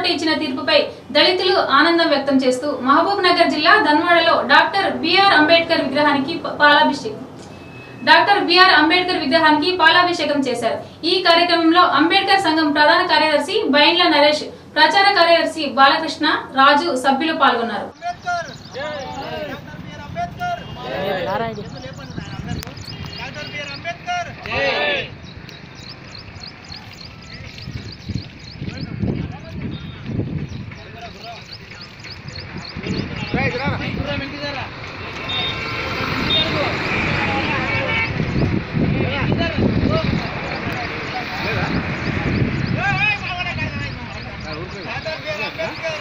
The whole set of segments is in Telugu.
హైకోర్టు ఇచ్చిన తీర్పుపై దళితులు ఆనందం వ్యక్తం చేస్తూ మహబూబ్ నగర్ జిల్లా ధన్వాడలో డాక్టర్ బిఆర్ అంబేద్కర్ విగ్రహానికి ప- పాలాభిషేకం డాక్టర్ బిఆర్ అంబేద్కర్ విగ్రహానికి పాలాభిషేకం చేశారు ఈ కార్యక్రమంలో అంబేద్కర్ సంఘం ప్రధాన కార్యదర్శి బైండ్ల నరేష్ ప్రచార కార్యదర్శి బాలకృష్ణ రాజు సభ్యులు పాల్గొన్నారు doctor BR Ambedkar doctor BR Ambedkar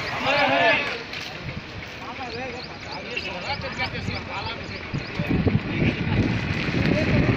¡Vamos!